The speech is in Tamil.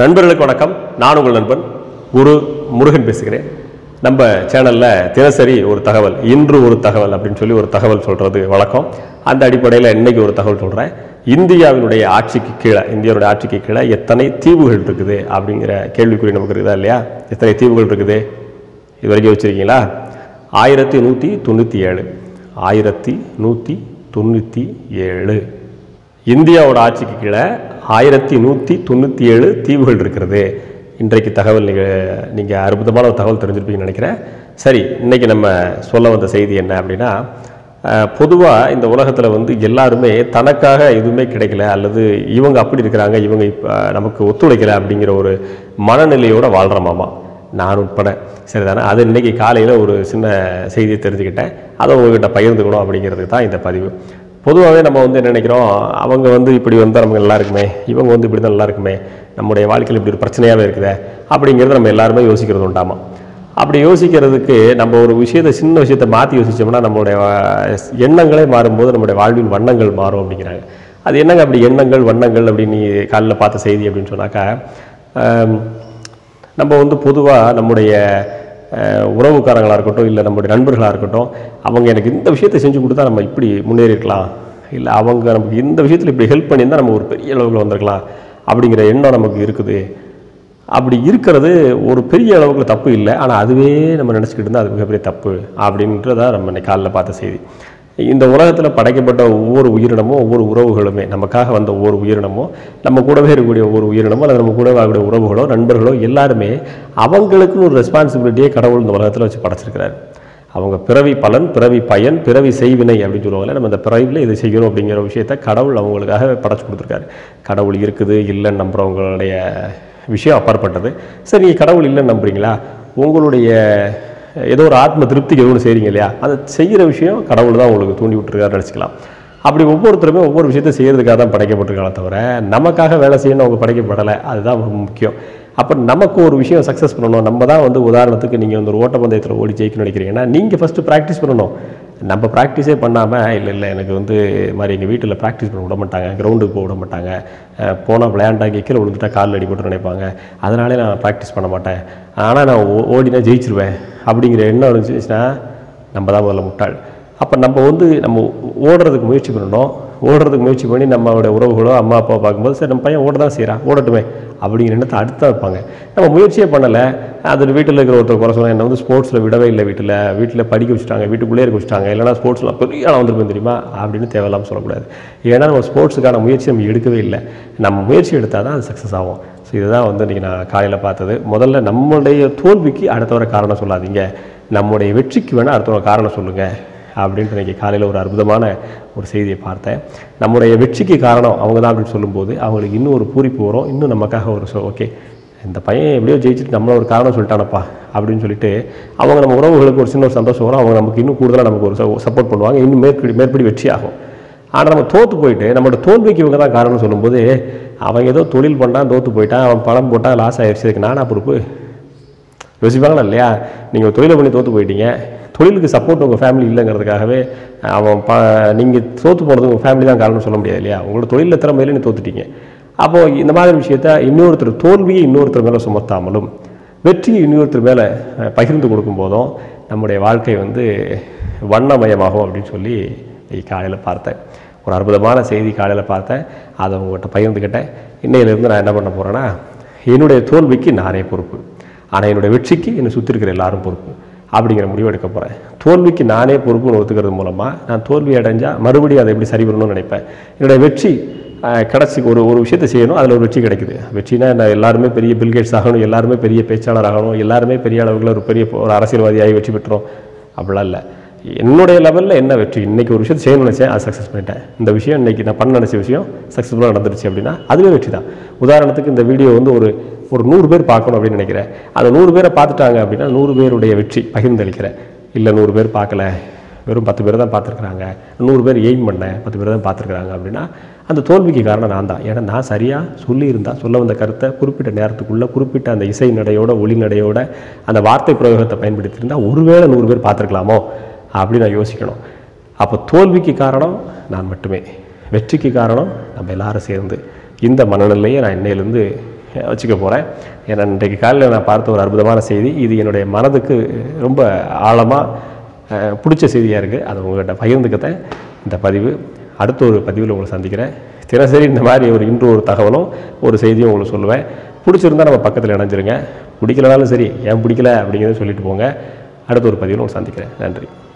நண்பர்களுக்கு வணக்கம் நான் உங்கள் நண்பன் குரு முருகன் பேசுகிறேன் நம்ம சேனலில் தினசரி ஒரு தகவல் இன்று ஒரு தகவல் அப்படின்னு சொல்லி ஒரு தகவல் சொல்கிறது வழக்கம் அந்த அடிப்படையில் இன்னைக்கு ஒரு தகவல் சொல்கிறேன் இந்தியாவினுடைய ஆட்சிக்கு கீழே இந்தியாவுடைய ஆட்சிக்கு கீழே எத்தனை தீவுகள் இருக்குது அப்படிங்கிற கேள்விக்குறி நமக்கு இருக்குதா இல்லையா எத்தனை தீவுகள் இருக்குது இது வரைக்கும் வச்சுருக்கீங்களா ஆயிரத்தி நூற்றி தொண்ணூற்றி ஏழு ஆயிரத்தி நூற்றி தொண்ணூற்றி ஏழு இந்தியாவோட ஆட்சிக்கு கீழே ஆயிரத்தி நூற்றி தொண்ணூற்றி ஏழு தீவுகள் இருக்கிறது இன்றைக்கு தகவல் நீங்கள் நீங்கள் அற்புதமான ஒரு தகவல் தெரிஞ்சிருப்பீங்கன்னு நினைக்கிறேன் சரி இன்னைக்கு நம்ம சொல்ல வந்த செய்தி என்ன அப்படின்னா பொதுவாக இந்த உலகத்தில் வந்து எல்லாருமே தனக்காக எதுவுமே கிடைக்கல அல்லது இவங்க அப்படி இருக்கிறாங்க இவங்க இப்போ நமக்கு ஒத்துழைக்கல அப்படிங்கிற ஒரு மனநிலையோட வாழ்கிறோமாமா நான் உட்பட சரிதானே அது இன்னைக்கு காலையில் ஒரு சின்ன செய்தியை தெரிஞ்சுக்கிட்டேன் அதை உங்ககிட்ட பகிர்ந்துக்கணும் அப்படிங்கிறதுக்கு தான் இந்த பதிவு பொதுவாகவே நம்ம வந்து என்ன நினைக்கிறோம் அவங்க வந்து இப்படி வந்தால் நமக்கு நல்லா இருக்குமே இவங்க வந்து இப்படி தான் நல்லா இருக்குமே நம்முடைய வாழ்க்கையில் இப்படி ஒரு பிரச்சனையாகவே இருக்குதே அப்படிங்கிறத நம்ம எல்லாருமே யோசிக்கிறது உண்டாமா அப்படி யோசிக்கிறதுக்கு நம்ம ஒரு விஷயத்தை சின்ன விஷயத்தை மாற்றி யோசிச்சோம்னா நம்மளுடைய வா- எண்ணங்களே மாறும்போது நம்மளுடைய வாழ்வின் வண்ணங்கள் மாறும் அப்படிங்கிறாங்க அது என்னங்க அப்படி எண்ணங்கள் வண்ணங்கள் அப்படின்னு நீ காலைல பார்த்த செய்தி அப்படின்னு சொன்னாக்கா ஆம், நம்ம வந்து பொதுவாக நம்முடைய அஹ், உறவுக்காரங்களாக இருக்கட்டும் இல்லை நம்முடைய நண்பர்களாக இருக்கட்டும் அவங்க எனக்கு இந்த விஷயத்தை செஞ்சு கொடுத்தா நம்ம இப்படி முன்னேறி இருக்கலாம் இல்லை அவங்க நமக்கு இந்த விஷயத்தில் இப்படி ஹெல்ப் பண்ணியிருந்தா நம்ம ஒரு பெரிய அளவில் வந்திருக்கலாம் அப்படிங்கிற எண்ணம் நமக்கு இருக்குது அப்படி இருக்கிறது ஒரு பெரிய அளவுக்கு தப்பு இல்லை ஆனால் அதுவே நம்ம நினச்சிக்கிட்டு இருந்தால் அது மிகப்பெரிய தப்பு அப்படின்றதா நம்ம இன்னைக்கு காலைல பார்த்த செய்தி இந்த உலகத்தில் படைக்கப்பட்ட ஒவ்வொரு உயிரினமும் ஒவ்வொரு உறவுகளுமே நமக்காக வந்த ஒவ்வொரு உயிரினமும் நம்ம கூடவே இருக்கக்கூடிய ஒவ்வொரு உயிரினமோ அல்லது நம்ம கூடவே வரக்கூடிய உறவுகளோ நண்பர்களோ எல்லாருமே அவங்களுக்குன்னு ஒரு ரெஸ்பான்சிபிலிட்டியே கடவுள் இந்த உலகத்தில் வச்சு படைச்சிருக்கிறாரு அவங்க பிறவி பலன் பிறவி பயன் பிறவி செய்வினை அப்படின்னு சொல்லுவாங்கல்ல நம்ம இந்த பிறவியில் இதை செய்யணும் அப்படிங்கிற விஷயத்த கடவுள் அவங்களுக்காக படைச்சு கொடுத்துருக்காரு கடவுள் இருக்குது இல்லைன்னு நம்புறவங்களுடைய விஷயம் அப்பாற்பட்டது சரி நீங்கள் கடவுள் இல்லைன்னு நம்புறீங்களா உங்களுடைய ஏதோ ஒரு ஆத்ம திருப்திக்கு எதுவும் செய்கிறீங்க இல்லையா அதை செய்கிற விஷயம் கடவுள் தான் உங்களுக்கு தூண்டி விட்டுருக்காருன்னு நினச்சிக்கலாம் அப்படி ஒவ்வொருத்தருமே ஒவ்வொரு விஷயத்தை செய்கிறதுக்காக தான் படைக்கப்பட்டிருக்காங்களே தவிர நமக்காக வேலை செய்யணும் அவங்க படைக்கப்படலை அதுதான் ரொம்ப முக்கியம் அப்போ நமக்கு ஒரு விஷயம் சக்ஸஸ் பண்ணணும் நம்ம தான் வந்து உதாரணத்துக்கு நீங்கள் வந்து ஒரு ஓட்டப்பந்தயத்தில் ஓடி ஜெயிக்கணும்னு நினைக்கிறீங்கன்னா நீங்கள் ஃபஸ்ட்டு ப்ராக்டிஸ் பண்ணணும் நம்ம ப்ராக்டிஸே பண்ணாமல் இல்லை இல்லை எனக்கு வந்து இது மாதிரி எங்கள் வீட்டில் ப்ராக்டிஸ் பண்ண விட மாட்டாங்க கிரவுண்டுக்கு போக விட மாட்டாங்க போனால் விளையாண்டாங்க கீழே விழுந்துட்டா காலில் அடிபட்டு நினைப்பாங்க அதனாலே நான் ப்ராக்டிஸ் பண்ண மாட்டேன் ஆனால் நான் ஓ- ஓடினா ஜெயிச்சிருவேன் அப்படிங்கிற எண்ணம் இருந்துச்சுன்னா நம்ம தான் முதல்ல முட்டாள் அப்போ நம்ம வந்து நம்ம ஓடுறதுக்கு முயற்சி பண்ணணும் ஓடுறதுக்கு முயற்சி பண்ணி நம்மளோட உறவுகளோ அம்மா அப்பா பார்க்கும்போது சரி நம்ம பையன் ஓட தான் செய்கிறான் ஓடட்டுமே அப்படிங்கிற எண்ணத்தை அடுத்தா வைப்பாங்க நம்ம முயற்சியே பண்ணலை அது வீட்டில் இருக்கிற ஒருத்தர் குறை சொன்னா என்னை வந்து ஸ்போர்ட்ஸில் விடவே இல்லை வீட்டில் வீட்டில் படிக்க வச்சுட்டாங்க வீட்டுக்குள்ளே இருக்க வச்சுட்டாங்க இல்லைனா ஸ்போர்ட்ஸில் பெரிய ஆளாக வந்திருப்பேன் தெரியுமா அப்படின்னு தேவையில்லாமல் சொல்லக்கூடாது ஏன்னா நம்ம ஸ்போர்ட்ஸுக்கான முயற்சி நம்ம எடுக்கவே இல்லை நம்ம முயற்சி எடுத்தால் தான் அது சக்ஸஸ் ஆகும் ஸோ இதுதான் வந்து இன்றைக்கி நான் காலையில் பார்த்தது முதல்ல நம்மளுடைய தோல்விக்கு அடுத்தவரை காரணம் சொல்லாதீங்க நம்முடைய வெற்றிக்கு வேணால் அடுத்தவரை காரணம் சொல்லுங்கள் அப்படின்ட்டு இன்றைக்கி காலையில் ஒரு அற்புதமான ஒரு செய்தியை பார்த்தேன் நம்முடைய வெற்றிக்கு காரணம் அவங்க தான் அப்படின்னு சொல்லும்போது அவங்களுக்கு இன்னும் ஒரு பூரிப்பு வரும் இன்னும் நமக்காக ஒரு சொ ஓகே இந்த பையன் எப்படியோ ஜெயிச்சுட்டு நம்மள ஒரு காரணம் சொல்லிட்டானப்பா அப்படின்னு சொல்லிட்டு அவங்க நம்ம உறவுகளுக்கு ஒரு சின்ன ஒரு சந்தோஷம் வரும் அவங்க நமக்கு இன்னும் கூடுதலாக நமக்கு ஒரு சப்போர்ட் பண்ணுவாங்க இன்னும் மேற்படி மேற்படி வெற்றி ஆகும் ஆனால் நம்ம தோற்று போயிட்டு நம்மளோட தோல்விக்கு இவங்க தான் காரணம் சொல்லும்போது அவன் ஏதோ தொழில் பண்ணான் தோற்று போயிட்டான் அவன் பணம் போட்டால் லாஸ் ஆயிடுச்சு அதுக்கு நானா பொறுப்பு யோசிப்பாங்களா இல்லையா நீங்கள் தொழிலை பண்ணி தோற்று போயிட்டீங்க தொழிலுக்கு சப்போர்ட் உங்கள் ஃபேமிலி இல்லைங்கிறதுக்காகவே அவன் ப நீங்கள் தோற்று போனது உங்கள் ஃபேமிலி தான் காரணம் சொல்ல முடியாது இல்லையா உங்களோட தொழிலில் திறமையில நீ தோத்துட்டீங்க அப்போது இந்த மாதிரி விஷயத்த இன்னொருத்தர் தோல்வியை இன்னொருத்தர் மேலே சுமத்தாமலும் வெற்றியை இன்னொருத்தர் மேலே அஹ், பகிர்ந்து கொடுக்கும் போதும் நம்முடைய வாழ்க்கை வந்து வண்ணமயமாகும் அப்படின்னு சொல்லி காலையில் பார்த்தேன் ஒரு அற்புதமான செய்தி காலையில் பார்த்தேன் அதை உங்கள்கிட்ட பகிர்ந்துக்கிட்டேன் இன்னையிலேருந்து நான் என்ன பண்ண போகிறேன்னா என்னுடைய தோல்விக்கு நானே பொறுப்பு ஆனால் என்னுடைய வெற்றிக்கு என்னை சுற்றி இருக்கிற எல்லாரும் பொறுப்பு அப்படிங்கிற முடிவு எடுக்க போகிறேன் தோல்விக்கு நானே பொறுப்புன்னு ஒத்துக்கிறது மூலமாக நான் தோல்வி அடைஞ்சால் மறுபடியும் அதை எப்படி சரி பண்ணணும்னு நினைப்பேன் என்னுடைய வெற்றி ஆஹ், கிடச்சி ஒரு ஒரு விஷயத்தை செய்யணும் அதில் ஒரு வெற்றி கிடைக்குது வெற்றினா நான் எல்லாருமே பெரிய பில்கேட்ஸ் ஆகணும் எல்லாருமே பெரிய பேச்சாளர் ஆகணும் எல்லாருமே பெரிய அளவில் ஒரு பெரிய ஒரு அரசியல்வாதியாகி வெற்றி பெற்றோம் அப்படிலாம் இல்லை என்னுடைய லெவலில் என்ன வெற்றி இன்னைக்கு ஒரு விஷயத்தை செய்யணும்னு நினச்சேன் அது சக்ஸஸ் பண்ணிட்டேன் இந்த விஷயம் இன்னைக்கு நான் பண்ண நினச்ச விஷயம் சக்ஸஸ்ஃபுல்லாக நடந்துருச்சு அப்படின்னா அதுவே வெற்றி தான் உதாரணத்துக்கு இந்த வீடியோ வந்து ஒரு ஒரு நூறு பேர் பார்க்கணும் அப்படின்னு நினைக்கிறேன் அந்த நூறு பேரை பார்த்துட்டாங்க அப்படின்னா நூறு பேருடைய வெற்றி பகிர்ந்தளிக்கிறேன் இல்லை நூறு பேர் பார்க்கல வெறும் பத்து பேர் தான் பார்த்துருக்குறாங்க நூறு பேர் எய்ம் பண்ணேன் பத்து பேர் தான் பார்த்துருக்குறாங்க அப்படின்னா அந்த தோல்விக்கு காரணம் நான் தான் ஏன்னா நான் சரியாக சொல்லியிருந்தா சொல்ல வந்த கருத்தை குறிப்பிட்ட நேரத்துக்குள்ளே குறிப்பிட்ட அந்த இசை நடையோட ஒளி நடையோட அந்த வார்த்தை பிரயோகத்தை பயன்படுத்தியிருந்தா ஒருவேளை நூறு பேர் பார்த்துருக்கலாமோ அப்படின்னு நான் யோசிக்கணும் அப்போ தோல்விக்கு காரணம் நான் மட்டுமே வெற்றிக்கு காரணம் நம்ம எல்லாரும் சேர்ந்து இந்த மனநிலையை நான் இன்னையிலேருந்து வச்சுக்க போகிறேன் ஏன்னா இன்றைக்கு காலையில் நான் பார்த்த ஒரு அற்புதமான செய்தி இது என்னுடைய மனதுக்கு ரொம்ப ஆழமாக பிடிச்ச செய்தியாக இருக்குது அதை உங்கள்கிட்ட பகிர்ந்துக்கத்தேன் இந்த பதிவு அடுத்த ஒரு பதிவில் உங்களை சந்திக்கிறேன் தினசரி இந்த மாதிரி ஒரு இன்று ஒரு தகவலும் ஒரு செய்தியும் உங்களுக்கு சொல்லுவேன் பிடிச்சிருந்தா நம்ம பக்கத்தில் இணைஞ்சிருங்க பிடிக்கலனாலும் சரி ஏன் பிடிக்கல அப்படிங்கிறத சொல்லிட்டு போங்க அடுத்த ஒரு பதிவில் உங்களை சந்திக்கிறேன் நன்றி